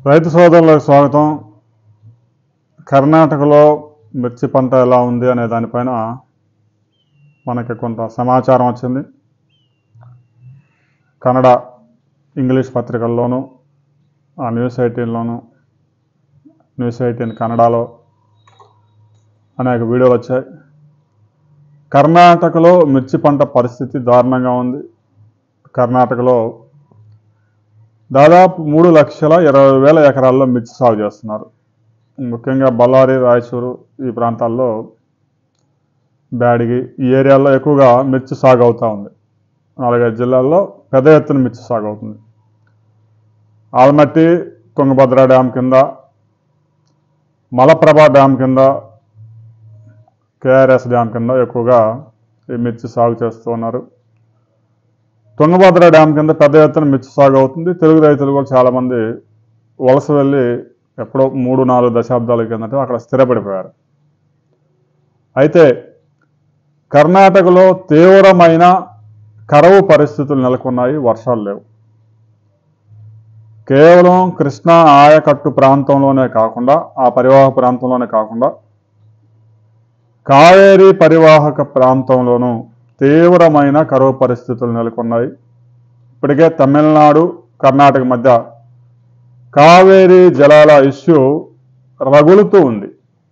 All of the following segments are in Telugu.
రైతు సోదరులకు స్వాగతం కర్ణాటకలో మిర్చి పంట ఎలా ఉంది అనే దానిపైన మనకి కొంత సమాచారం వచ్చింది కన్నడ ఇంగ్లీష్ పత్రికల్లోనూ ఆ న్యూస్ ఎయిటీన్లోను న్యూస్ ఎయిటీన్ కన్నడలో అనేక వీడియోలు వచ్చాయి కర్ణాటకలో మిర్చి పంట పరిస్థితి దారుణంగా ఉంది కర్ణాటకలో దాదాపు మూడు లక్షల ఇరవై వేల ఎకరాల్లో మిర్చి సాగు చేస్తున్నారు ముఖ్యంగా బళ్ళారి రాయచూరు ఈ ప్రాంతాల్లో బ్యాడిగి ఈ ఏరియాల్లో ఎక్కువగా మిర్చి సాగు అవుతూ ఉంది నాలుగైదు జిల్లాల్లో పెద్ద ఎత్తున మిర్చి సాగు అవుతుంది ఆల్మట్టి తుంగభద్ర డ్యామ్ కింద మలప్రభ డ్యామ్ కింద కేఆర్ఎస్ డ్యామ్ కింద ఎక్కువగా ఈ మిర్చి సాగు చేస్తూ ఉన్నారు తుంగభద్ర డ్యామ్ కింద పెద్ద ఎత్తున మిర్చి సాగు అవుతుంది తెలుగు రైతులు కూడా చాలామంది వలస వెళ్ళి ఎప్పుడో మూడు నాలుగు దశాబ్దాల కిందట అక్కడ స్థిరపడిపోయారు అయితే కర్ణాటకలో తీవ్రమైన కరవు పరిస్థితులు నెలకొన్నాయి వర్షాలు లేవు కేవలం కృష్ణా ఆయకట్టు ప్రాంతంలోనే కాకుండా ఆ పరివాహక ప్రాంతంలోనే కాకుండా కావేరీ పరివాహక ప్రాంతంలోనూ తీవ్రమైన కరువు పరిస్థితులు నెలకొన్నాయి ఇప్పటికే తమిళనాడు కర్ణాటక మధ్య కావేరీ జలాల ఇష్యూ రగులుతూ ఉంది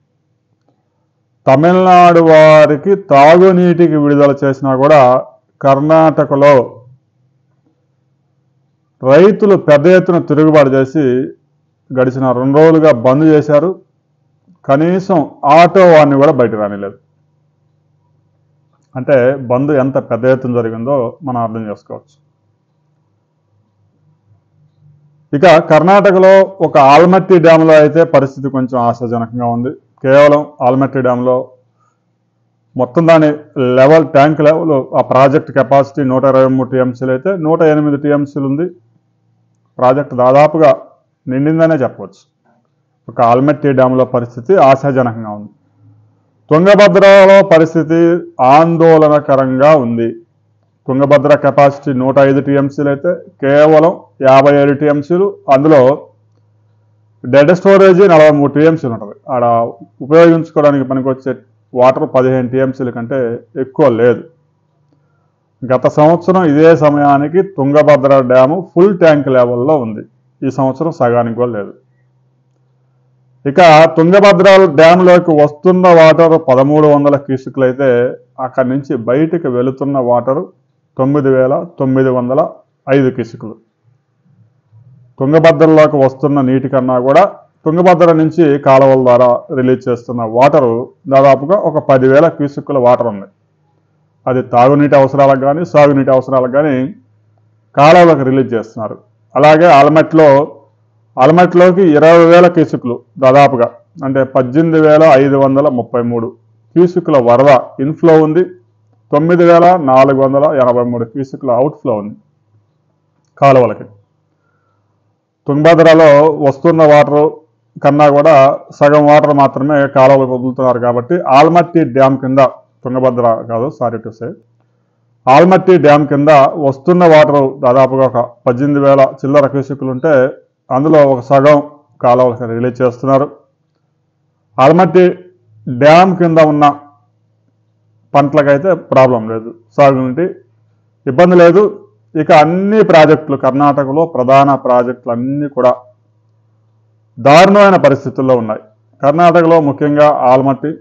తమిళనాడు వారికి తాగునీటికి విడుదల చేసినా కూడా కర్ణాటకలో రైతులు పెద్ద ఎత్తున తిరుగుబాటు చేసి గడిచిన రెండు రోజులుగా బంద్ చేశారు కనీసం ఆటో వాడిని కూడా బయట రానిలేదు అంటే బంద్ ఎంత పెద్ద ఎత్తున జరిగిందో మనం అర్థం చేసుకోవచ్చు ఇక కర్ణాటకలో ఒక ఆల్మట్టి డ్యాంలో అయితే పరిస్థితి కొంచెం ఆశాజనకంగా ఉంది కేవలం ఆల్మట్టి డ్యాంలో మొత్తం దాని లెవెల్ ట్యాంక్ లెవెల్ ఆ ప్రాజెక్ట్ కెపాసిటీ నూట ఇరవై మూడు టీఎంసీలు అయితే నూట ఎనిమిది టీఎంసీలు ఉంది ప్రాజెక్ట్ దాదాపుగా నిండిందనే చెప్పవచ్చు ఒక ఆల్మట్టి డ్యాంలో పరిస్థితి ఆశాజనకంగా ఉంది తుంగభద్రలో పరిస్థితి ఆందోళనకరంగా ఉంది తుంగభద్ర కెపాసిటీ నూట ఐదు టీఎంసీలు అయితే కేవలం యాభై ఏడు టీఎంసీలు అందులో డెడ్ స్టోరేజ్ నలభై మూడు టీఎంసీలు ఉంటుంది ఆడ ఉపయోగించుకోవడానికి పనికొచ్చే వాటర్ పదిహేను టీఎంసీల కంటే ఎక్కువ లేదు గత సంవత్సరం ఇదే సమయానికి తుంగభద్ర డ్యాము ఫుల్ ట్యాంక్ లెవెల్లో ఉంది ఈ సంవత్సరం సగానికి కూడా లేదు ఇక తుంగభద్ర డ్యాంలోకి వస్తున్న వాటర్ పదమూడు వందల క్యూసిక్లు అయితే అక్కడి నుంచి బయటికి వెళుతున్న వాటరు తొమ్మిది వేల తొమ్మిది వందల ఐదు క్యూసిక్లు తుంగభద్రలోకి వస్తున్న నీటి కన్నా కూడా తుంగభద్ర నుంచి కాలువల ద్వారా రిలీజ్ చేస్తున్న వాటరు దాదాపుగా ఒక పదివేల క్యూసిక్కుల వాటర్ ఉంది అది తాగునీటి అవసరాలకు కానీ సాగునీటి అవసరాలకు కానీ కాలువలకు రిలీజ్ చేస్తున్నారు అలాగే ఆల్మెట్లో ఆల్మెట్లోకి ఇరవై వేల క్యూసిక్లు దాదాపుగా అంటే పద్దెనిమిది వేల ఐదు వందల ముప్పై మూడు క్యూసిక్ల వరద ఇన్ఫ్లో ఉంది తొమ్మిది వేల నాలుగు వందల ఎనభై మూడు క్యూసిక్ల అవుట్ఫ్లో ఉంది కాలువలకి తుంగభద్రలో వస్తున్న వాటర్ కన్నా కూడా సగం వాటర్ మాత్రమే కాలువలకు వదులుతున్నారు కాబట్టి ఆల్మట్టి డ్యామ్ కింద తుంగభద్ర కాదు sorry to say Almatti dam కింద వస్తున్న వాటర్ దాదాపుగా ఒక పద్దెనిమిది వేల చిల్లర క్యూసిక్లు ఉంటే అందులో ఒక సగం కాలువలకు రిలీజ్ చేస్తున్నారు ఆల్మట్టి డ్యామ్ కింద ఉన్న పంటలకైతే ప్రాబ్లం లేదు సాగునీటి ఇబ్బంది లేదు ఇక అన్ని ప్రాజెక్టులు కర్ణాటకలో ప్రధాన ప్రాజెక్టులు అన్నీ కూడా దారుణమైన పరిస్థితుల్లో ఉన్నాయి కర్ణాటకలో ముఖ్యంగా Almatti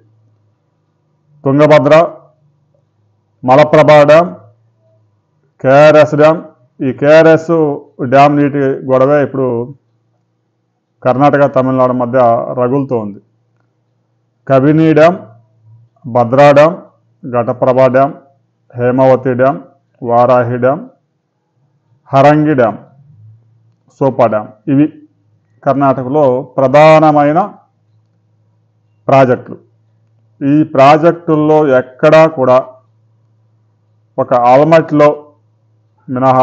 Tungabhadra Malaprabha dam KRS dam ఈ కేఆర్ఎస్ డ్యామ్ నీటి గొడవే ఇప్పుడు కర్ణాటక తమిళనాడు మధ్య రగులుతూ ఉంది Kabini dam Bhadra dam Ghataprabha dam Hemavathi dam Varahi dam Harangi dam Supa dam ఇవి కర్ణాటకలో ప్రధానమైన ప్రాజెక్టులు ఈ ప్రాజెక్టుల్లో ఎక్కడా కూడా ఒక ఆల్మట్లో మినహా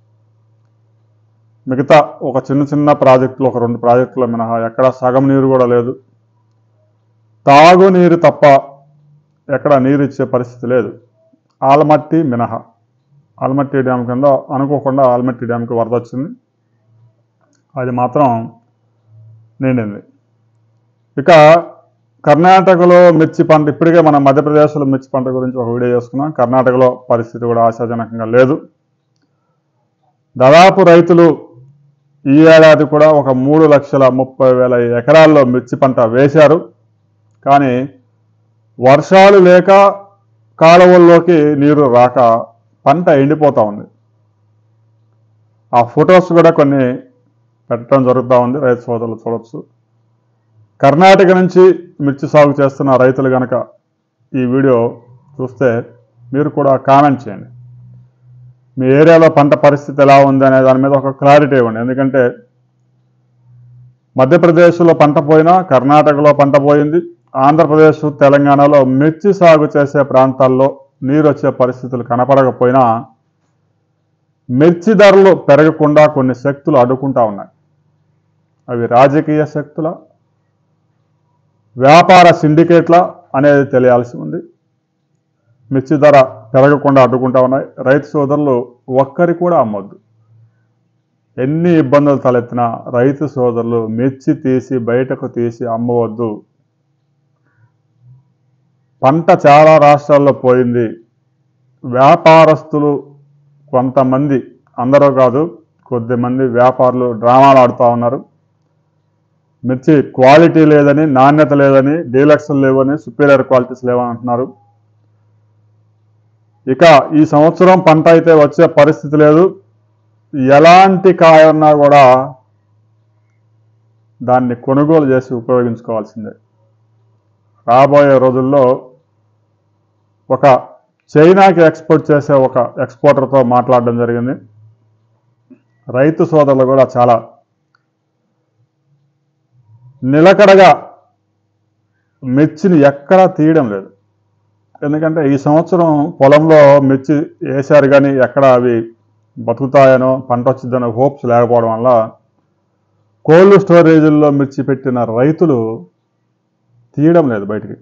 మిగతా ఒక చిన్న చిన్న ప్రాజెక్టులు ఒక రెండు ప్రాజెక్టుల మినహా ఎక్కడ సగం నీరు కూడా లేదు తాగునీరు తప్ప ఎక్కడ నీరు ఇచ్చే పరిస్థితి లేదు ఆల్మట్టి మినహా ఆల్మట్టి డ్యామ్ కింద అనుకోకుండా ఆల్మట్టి డ్యామ్కి వరద వచ్చింది అది మాత్రం నిండింది ఇక కర్ణాటకలో మిర్చి పంట ఇప్పటికే మనం మధ్యప్రదేశ్లో మిర్చి పంట గురించి ఒక వీడియో చేసుకున్నాం కర్ణాటకలో పరిస్థితి కూడా ఆశాజనకంగా లేదు దాదాపు రైతులు ఈ ఏడాది కూడా ఒక మూడు లక్షల ముప్పై వేల ఎకరాల్లో మిర్చి పంట వేశారు కానీ వర్షాలు లేక కాలువల్లోకి నీరు రాక పంట ఎండిపోతూ ఉంది ఆ ఫొటోస్ కూడా కొన్ని పెట్టడం జరుగుతూ ఉంది రైతు సోదరులు చూడొచ్చు కర్ణాటక నుంచి మిర్చి సాగు చేస్తున్న రైతులు కనుక ఈ వీడియో చూస్తే మీరు కూడా కామెంట్ చేయండి మీ ఏరియాలో పంట పరిస్థితి ఎలా ఉంది అనే దాని మీద ఒక క్లారిటీ ఇవ్వండి ఎందుకంటే మధ్యప్రదేశ్లో పంట పోయినా కర్ణాటకలో పంట పోయింది ఆంధ్రప్రదేశ్ తెలంగాణలో మిర్చి సాగు చేసే ప్రాంతాల్లో నీరు వచ్చే పరిస్థితులు కనపడకపోయినా మిర్చి ధరలు పెరగకుండా కొన్ని శక్తులు అడ్డుకుంటా ఉన్నాయి అవి రాజకీయ శక్తుల వ్యాపార సిండికేట్ల అనేది తెలియాల్సి ఉంది మిర్చి ధర పెరగకుండా అడ్డుకుంటా ఉన్నాయి రైతు సోదరులు ఒక్కరి కూడా అమ్మొద్దు ఎన్ని ఇబ్బందులు తలెత్తినా రైతు సోదరులు మిర్చి తీసి బయటకు తీసి అమ్మవద్దు పంట చాలా రాష్ట్రాల్లో పోయింది వ్యాపారస్తులు కొంతమంది అందరూ కాదు కొద్దిమంది వ్యాపారులు డ్రామాలు ఆడుతూ ఉన్నారు మిర్చి క్వాలిటీ లేదని నాణ్యత లేదని డీలక్స్ లేవని సుపీరియర్ క్వాలిటీస్ లేవని అంటున్నారు ఇక ఈ సంవత్సరం పంట అయితే వచ్చే పరిస్థితి లేదు ఎలాంటి కాయ ఉన్నా కూడా దాన్ని కొనుగోలు చేసి ఉపయోగించుకోవాల్సిందే రాబోయే రోజుల్లో ఒక చైనాకి ఎక్స్పోర్ట్ చేసే ఒక ఎక్స్పోర్టర్తో మాట్లాడడం జరిగింది రైతు సోదరులు కూడా చాలా నిలకడగా మిర్చిని ఎక్కడా తీయడం లేదు ఎందుకంటే ఈ సంవత్సరం పొలంలో మిర్చి వేశారు కానీ ఎక్కడ అవి బతుకుతాయనో పంట వచ్చిందనో హోప్స్ లేకపోవడం వల్ల కోల్డ్ స్టోరేజీల్లో మిర్చి పెట్టిన రైతులు తీయడం లేదు బయటికి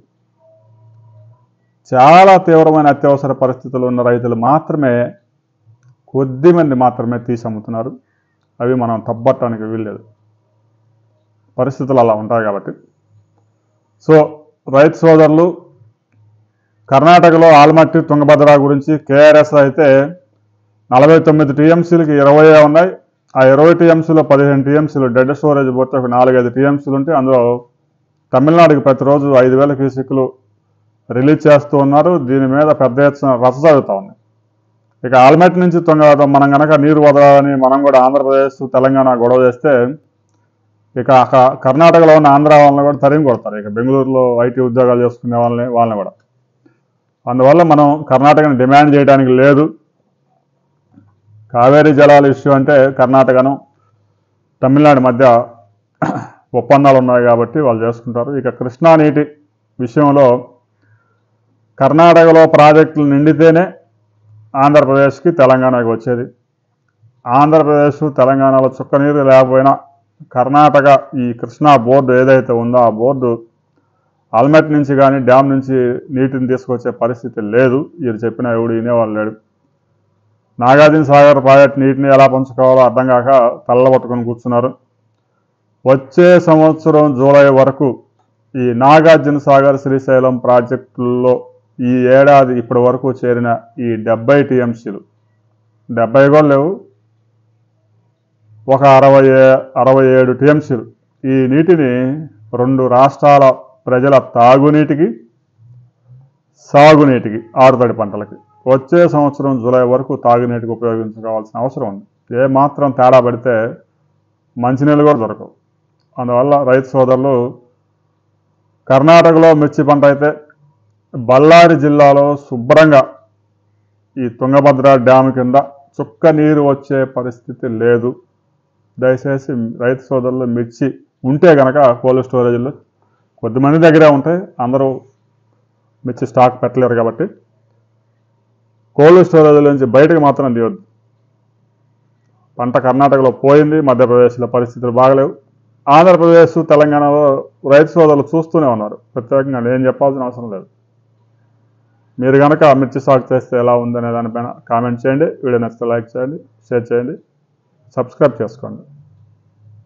చాలా తీవ్రమైన అత్యవసర పరిస్థితులు ఉన్న రైతులు మాత్రమే కొద్ది మంది మాత్రమే తీసి అమ్ముతున్నారు అవి మనం తప్పట్టడానికి వీల్లేదు పరిస్థితులు అలా ఉంటాయి కాబట్టి సో రైతు సోదరులు కర్ణాటకలో ఆల్మట్టి తుంగభద్ర గురించి కేఆర్ఎస్ అయితే నలభై తొమ్మిది టీఎంసీలకి ఇరవై ఉన్నాయి ఆ ఇరవై టీఎంసీలో పదిహేను టీఎంసీలు డెడ్ స్టోరేజ్ పోతే ఒక నాలుగైదు టీఎంసీలు ఉంటే అందులో తమిళనాడుకి ప్రతిరోజు ఐదు వేల క్యూసిక్లు రిలీజ్ చేస్తూ ఉన్నారు దీని మీద పెద్ద ఎత్తున రచ్చ జరుగుతూ ఉంది ఇక ఆల్మెట్ నుంచి తొంగ మనం కనుక నీరు వదలాలని మనం కూడా ఆంధ్రప్రదేశ్ తెలంగాణ గొడవ చేస్తే ఇక అక- కర్ణాటకలో ఉన్న ఆంధ్ర వాళ్ళని కూడా తరిమి కొడతారు ఇక బెంగళూరులో ఐటీ ఉద్యోగాలు చేసుకునే వాళ్ళని వాళ్ళని కూడా అందువల్ల మనం కర్ణాటకని డిమాండ్ చేయడానికి లేదు కావేరీ జలాల ఇష్యూ అంటే కర్ణాటకను తమిళనాడు మధ్య ఒప్పందాలు ఉన్నాయి కాబట్టి వాళ్ళు చేసుకుంటారు ఇక కృష్ణా నీటి విషయంలో కర్ణాటకలో ప్రాజెక్టులు నిండితేనే ఆంధ్రప్రదేశ్కి తెలంగాణకి వచ్చేది ఆంధ్రప్రదేశ్ తెలంగాణలో చుక్క నీరు లేకపోయినా కర్ణాటక ఈ కృష్ణా బోర్డు ఏదైతే ఉందో ఆ బోర్డు ఆల్మెట్ నుంచి కానీ డ్యామ్ నుంచి నీటిని తీసుకొచ్చే పరిస్థితి లేదు వీరు చెప్పిన ఎవడు వినేవాళ్ళు లేడు నాగార్జున సాగర్ ప్రాజెక్ట్ నీటిని ఎలా పంచుకోవాలో అర్థం కాక తల్లబట్టుకొని కూర్చున్నారు వచ్చే సంవత్సరం జూలై వరకు ఈ నాగార్జున సాగర్ శ్రీశైలం ప్రాజెక్టుల్లో ఈ ఏడాది ఇప్పటి వరకు చేరిన ఈ డెబ్బై టీఎంసీలు డెబ్బై కూడా లేవు ఒక అరవై ఏ- అరవై ఏడు టీఎంసీలు ఈ నీటిని రెండు రాష్ట్రాల ప్రజల తాగునీటికి సాగునీటికి ఆరుతడి పంటలకి వచ్చే సంవత్సరం జూలై వరకు తాగునీటికి ఉపయోగించుకోవాల్సిన అవసరం ఉంది ఏ మాత్రం తేడా పడితే మంచినీళ్ళు కూడా దొరకవు అందువల్ల రైతు సోదరులు కర్ణాటకలో మిర్చి పంట అయితే బళ్ళారి జిల్లాలో శుభ్రంగా ఈ తుంగభద్ర డ్యామ్ కింద చుక్క నీరు వచ్చే పరిస్థితి లేదు దయచేసి రైతు సోదరులు మిర్చి ఉంటే గనక కోల్డ్ స్టోరేజ్లో కొద్దిమంది దగ్గరే ఉంటాయి అందరూ మిర్చి స్టాక్ పెట్టలేరు కాబట్టి కోల్డ్ స్టోరేజ్ నుంచి బయటకు మాత్రం తీయొద్దు పంట కర్ణాటకలో పోయింది మధ్యప్రదేశ్లో పరిస్థితులు బాగలేవు ఆంధ్రప్రదేశ్ తెలంగాణలో రైతు సోదరులు చూస్తూనే ఉన్నారు ప్రత్యేకంగా నేను చెప్పాల్సిన అవసరం లేదు మీరు కనుక మిర్చి సాగు చేస్తే ఎలా ఉందనే దానిపైన కామెంట్ చేయండి వీడియో నచ్చితే లైక్ చేయండి షేర్ చేయండి సబ్స్క్రైబ్ చేసుకోండి